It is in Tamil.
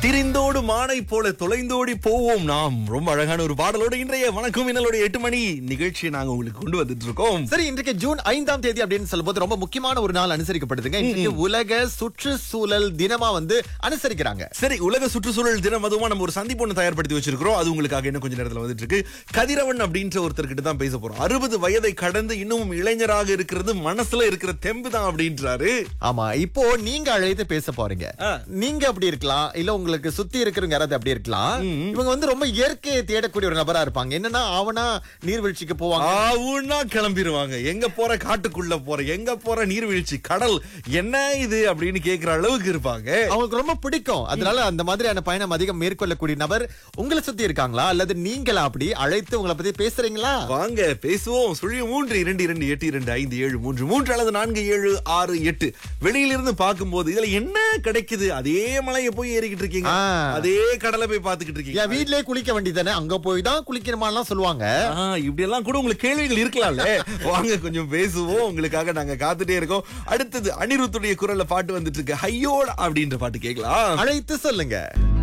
திரிந்தோடு மானை போல தொலைந்தோடி போவோம் நாம் ரொம்ப அழகான ஒரு பாடலோட இன்றைய வணக்கம் இன்னலோட எட்டு மணி நிகழ்ச்சியை நாங்க உங்களுக்கு கொண்டு வந்துட்டு இருக்கோம் சரி இன்றைக்கு ஜூன் ஐந்தாம் தேதி அப்படின்னு சொல்லும்போது ரொம்ப முக்கியமான ஒரு நாள் அனுசரிக்கப்படுதுங்க இன்றைக்கு உலக சுற்றுச்சூழல் தினமா வந்து அனுசரிக்கிறாங்க சரி உலக சுற்றுச்சூழல் தினம் அதுவும் நம்ம ஒரு சந்திப்பு ஒன்று தயார்படுத்தி வச்சிருக்கிறோம் அது உங்களுக்காக இன்னும் கொஞ்ச நேரத்துல வந்துட்டு இருக்கு கதிரவன் அப்படின்ற ஒருத்தர்கிட்ட தான் பேச போறோம் அறுபது வயதை கடந்து இன்னும் இளைஞராக இருக்கிறது மனசுல இருக்கிற தெம்பு தான் அப்படின்றாரு ஆமா இப்போ நீங்க அழைத்து பேச போறீங்க ஆ. நீங்க அப்படி இருக்கலாம் இல்ல உங்களுக்கு சுத்தி இருக்கிறவங்க யாராவது அப்படி இருக்கலாம் இவங்க வந்து ரொம்ப இயற்கையை தேடக்கூடிய ஒரு நபரா இருப்பாங்க என்னன்னா அவனா நீர்வீழ்ச்சிக்கு போவாங்க ஆவுன்னா கிளம்பிடுவாங்க எங்க போற காட்டுக்குள்ள போற எங்க போற நீர்வீழ்ச்சி கடல் என்ன இது அப்படின்னு கேக்குற அளவுக்கு இருப்பாங்க அவங்களுக்கு ரொம்ப பிடிக்கும் அதனால அந்த மாதிரியான பயணம் அதிகம் மேற்கொள்ளக்கூடிய நபர் உங்களை சுத்தி இருக்காங்களா அல்லது நீங்களா அப்படி அழைத்து உங்களை பத்தி பேசுறீங்களா வாங்க பேசுவோம் சுழிய மூன்று இரண்டு இரண்டு எட்டு இரண்டு ஐந்து ஏழு மூன்று மூன்று அல்லது நான்கு ஏழு ஆறு எட்டு வெளியிலிருந்து பார்க்கும்போது இதுல என்ன கிடைக்குது அதே மலையை போய் ஏறிக்கிட்டு இருக்கீங்க ஆ. அதே கடலை போய் பார்த்துக்கிட்டு இருக்கீங்க என் வீட்லயே குளிக்க வேண்டியதானே அங்க போய் தான் குளிக்கணுமாலாம் சொல்லுவாங்க ஆ, இப்படி எல்லாம் கூட உங்களுக்கு கேள்விகள் இருக்கலாம்ல வாங்க கொஞ்சம் பேசுவோம் உங்களுக்காக நாங்க காத்துட்டே இருக்கோம் அடுத்தது அனிருத்துடைய குரல்ல பாட்டு வந்துட்டு இருக்கு ஐயோட அப்படின்ற பாட்டு கேட்கலாம் அழைத்து சொல்லுங்க